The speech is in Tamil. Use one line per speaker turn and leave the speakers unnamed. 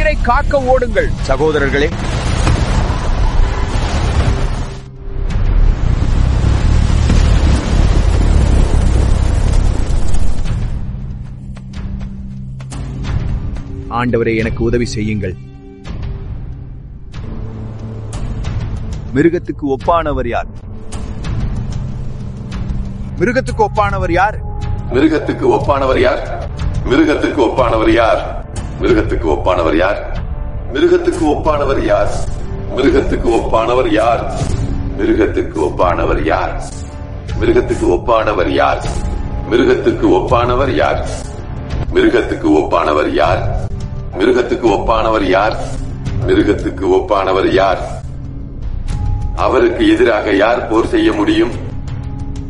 உயிரை காக்க ஓடுங்கள் சகோதரர்களே ஆண்டவரே எனக்கு உதவி செய்யுங்கள் மிருகத்துக்கு ஒப்பானவர் யார் மிருகத்துக்கு ஒப்பானவர் யார்
மிருகத்துக்கு ஒப்பானவர் யார் மிருகத்துக்கு ஒப்பானவர் யார் மிருகத்துக்கு ஒப்பானவர் யார் மிருகத்துக்கு ஒப்பானவர் யார் மிருகத்துக்கு ஒப்பானவர் யார் மிருகத்துக்கு ஒப்பானவர் யார் மிருகத்துக்கு ஒப்பானவர் யார் மிருகத்துக்கு ஒப்பானவர் யார் மிருகத்துக்கு ஒப்பானவர் யார் மிருகத்துக்கு ஒப்பானவர் யார் மிருகத்துக்கு ஒப்பானவர் யார் அவருக்கு எதிராக யார் போர் செய்ய முடியும்